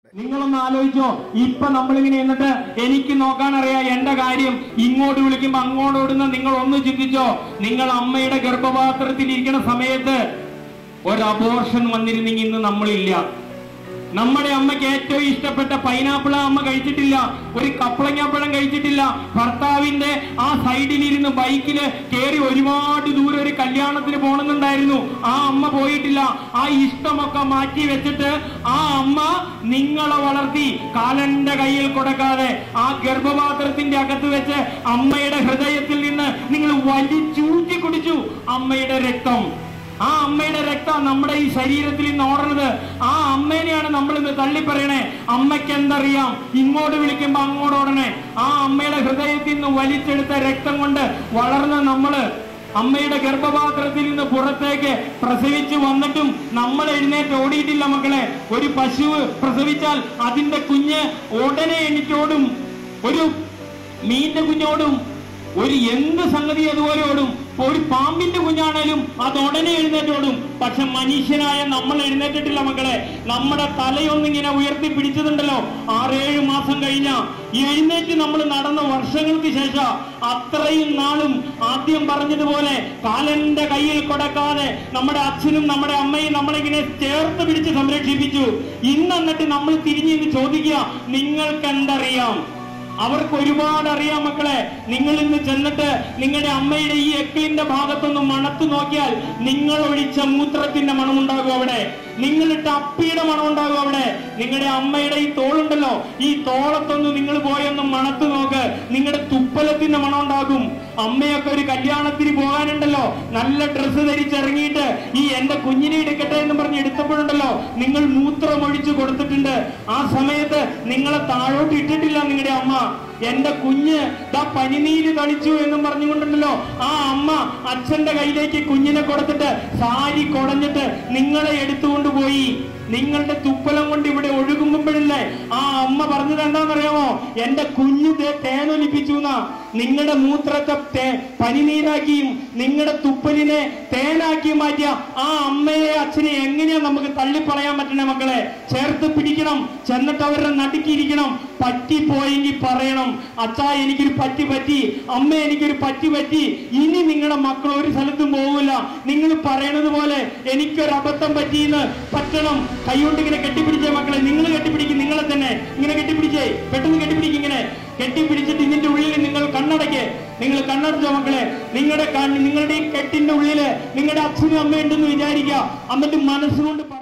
നിങ്ങളൊന്ന് ആലോചിച്ചോ ഇപ്പൊ നമ്മളിങ്ങനെ എന്നിട്ട് എനിക്ക് നോക്കാൻ അറിയാം എന്റെ കാര്യം ഇങ്ങോട്ട് വിളിക്കുമ്പോ അങ്ങോട്ട് ഓടുന്ന നിങ്ങൾ ഒന്ന് ചിന്തിച്ചോ നിങ്ങൾ അമ്മയുടെ ഗർഭപാത്രത്തിൽ ഇരിക്കുന്ന സമയത്ത് ഒരു അബോർഷൻ വന്നിരുന്നെങ്കിൽ ഇന്ന് നമ്മളില്ല നമ്മുടെ അമ്മയ്ക്ക് ഏറ്റവും ഇഷ്ടപ്പെട്ട പൈനാപ്പിൾ അമ്മ കഴിച്ചിട്ടില്ല ഒരു കപ്പളങ്ങാപ്പഴം കഴിച്ചിട്ടില്ല ഭർത്താവിന്റെ ആ സൈഡിലിരുന്ന് ബൈക്കില് കയറി ഒരുപാട് ദൂരെ ഒരു കല്യാണത്തിന് പോണെന്നുണ്ടായിരുന്നു ആ അമ്മ പോയിട്ടില്ല ആ ഇഷ്ടമൊക്കെ മാറ്റി വെച്ചിട്ട് ആ അമ്മ നിങ്ങളെ വളർത്തി കാലന്റെ കയ്യിൽ കൊടുക്കാതെ ആ ഗർഭപാത്രത്തിന്റെ അകത്ത് വെച്ച് അമ്മയുടെ ഹൃദയത്തിൽ നിന്ന് നിങ്ങൾ വലിച്ചൂറ്റി കുടിച്ചു അമ്മയുടെ രക്തം ആ അമ്മയുടെ രക്തം നമ്മുടെ ഈ ശരീരത്തിൽ നിന്ന് ഓടണത് ആ അമ്മേനെയാണ് നമ്മൾ ഇന്ന് തള്ളിപ്പറയണേ അമ്മയ്ക്ക് എന്തറിയാം ഇങ്ങോട്ട് വിളിക്കുമ്പോ അങ്ങോട്ട് ഓടണേ ആ അമ്മയുടെ ഹൃദയത്തിൽ നിന്ന് വലിച്ചെടുത്ത രക്തം കൊണ്ട് വളർന്ന നമ്മള് അമ്മയുടെ ഗർഭപാത്രത്തിൽ നിന്ന് പുറത്തേക്ക് പ്രസവിച്ച് വന്നിട്ടും നമ്മൾ എഴുന്നേറ്റ് ഓടിയിട്ടില്ല മക്കളെ ഒരു പശു പ്രസവിച്ചാൽ അതിന്റെ കുഞ്ഞ് ഉടനെ എണീറ്റോടും ഒരു മീനിന്റെ കുഞ്ഞോടും ഒരു എന്ത് സംഗതി അതുപോലെ ഓടും ഇപ്പൊ ഒരു പാമ്പിന്റെ കുഞ്ഞാണേലും അത് ഉടനെ എഴുന്നേറ്റോടും പക്ഷെ മനുഷ്യനായ നമ്മൾ എഴുന്നേറ്റിട്ടില്ല മക്കളെ നമ്മുടെ തലയൊന്നിങ്ങനെ ഉയർത്തി പിടിച്ചതുണ്ടല്ലോ ആറേഴ് മാസം കഴിഞ്ഞ എഴുന്നേറ്റ് നമ്മൾ നടന്ന വർഷങ്ങൾക്ക് ശേഷം അത്രയും നാളും ആദ്യം പറഞ്ഞതുപോലെ കാലന്റെ കയ്യിൽ കൊടുക്കാതെ നമ്മുടെ അച്ഛനും നമ്മുടെ അമ്മയും നമ്മളിങ്ങനെ ചേർത്ത് പിടിച്ച് സംരക്ഷിപ്പിച്ചു ഇന്ന് എന്നിട്ട് നമ്മൾ തിരിഞ്ഞ് ചോദിക്കുക നിങ്ങൾക്ക് എന്തറിയാം അവർക്ക് ഒരുപാട് അറിയാം മക്കളെ നിങ്ങൾ ഇന്ന് ചെന്നിട്ട് നിങ്ങളുടെ അമ്മയുടെ ഈ എക്കിളിന്റെ ഭാഗത്തൊന്ന് മണത്ത് നോക്കിയാൽ നിങ്ങൾ ഒഴിച്ച മൂത്രത്തിന്റെ മണമുണ്ടാകും അവിടെ നിങ്ങളിട്ട അപ്പിയുടെ മണമുണ്ടാകും അവിടെ നിങ്ങളുടെ അമ്മയുടെ ഈ തോളുണ്ടല്ലോ ഈ തോളത്തൊന്ന് നിങ്ങൾ പോയൊന്ന് മണത്ത് നോക്ക് നിങ്ങളുടെ തുപ്പലത്തിന്റെ മണം ഉണ്ടാകും അമ്മയൊക്കെ ഒരു കല്യാണത്തിന് പോകാനുണ്ടല്ലോ നല്ല ഡ്രസ്സ് ധരിച്ചിറങ്ങിയിട്ട് ഈ എന്റെ കുഞ്ഞിനെ എടുക്കട്ടെ എന്ന് പറഞ്ഞ് എടുത്തപ്പോഴുണ്ടല്ലോ നിങ്ങൾ മൂത്രം ഒഴിച്ചു കൊടുത്തിട്ടുണ്ട് ആ സമയത്ത് നിങ്ങളെ താഴോട്ട് ഇട്ടിട്ടില്ല നിങ്ങളുടെ അമ്മ എന്റെ കുഞ്ഞ് ദാ പനിനീര് കളിച്ചു എന്നും പറഞ്ഞുകൊണ്ടുണ്ടല്ലോ ആ അമ്മ അച്ഛന്റെ കയ്യിലേക്ക് കുഞ്ഞിനെ കൊടുത്തിട്ട് സാരി കുടഞ്ഞിട്ട് നിങ്ങളെ എടുത്തുകൊണ്ട് പോയി നിങ്ങളുടെ തുപ്പലം കൊണ്ട് ഇവിടെ ഒഴുകുമ്പോഴില്ലേ ആ അമ്മ പറഞ്ഞത് എന്താണെന്നറിയാമോ എന്റെ കുഞ്ഞ് ദേ തേനൊലിപ്പിച്ചു എന്നാ നിങ്ങളുടെ മൂത്രത്തെ തേ പനിനീരാക്കിയും നിങ്ങളുടെ തുപ്പലിനെ തേനാക്കി മാറ്റിയ ആ അമ്മയെ അച്ഛനെ എങ്ങനെയാ നമുക്ക് തള്ളിപ്പറയാൻ പറ്റണേ മക്കളെ ചേർത്ത് പിടിക്കണം ചെന്നിട്ട് അവരുടെ നടുക്കിയിരിക്കണം പറ്റിപ്പോയെങ്കിൽ പറയണം അച്ഛാ എനിക്കൊരു പറ്റി പറ്റി അമ്മ എനിക്കൊരു പറ്റി പറ്റി ഇനി നിങ്ങളുടെ മക്കൾ ഒരു സ്ഥലത്തും പോകില്ല നിങ്ങൾ പറയണത് പോലെ എനിക്കൊരു അബദ്ധം പറ്റിയെന്ന് പറ്റണം കൈകൊണ്ട് ഇങ്ങനെ കെട്ടിപ്പിടിച്ചേ മക്കളെ നിങ്ങൾ കെട്ടിപ്പിടിക്കും നിങ്ങളെ തന്നെ ഇങ്ങനെ കെട്ടിപ്പിടിച്ചേ പെട്ടെന്ന് കെട്ടിപ്പിടിക്കും ഇങ്ങനെ കെട്ടിപ്പിടിച്ചിട്ട് ഇതിന്റെ ഉള്ളിൽ നിങ്ങൾ കണ്ണടയ്ക്ക് നിങ്ങൾ കണ്ണടച്ചോ മക്കളെ നിങ്ങളുടെ കണ്ണ് നിങ്ങളുടെ ഈ കെട്ടിന്റെ ഉള്ളില് നിങ്ങളുടെ അച്ഛനും അമ്മയുണ്ടെന്ന് വിചാരിക്കുക എന്നിട്ട് മനസ്സുകൊണ്ട് പറ-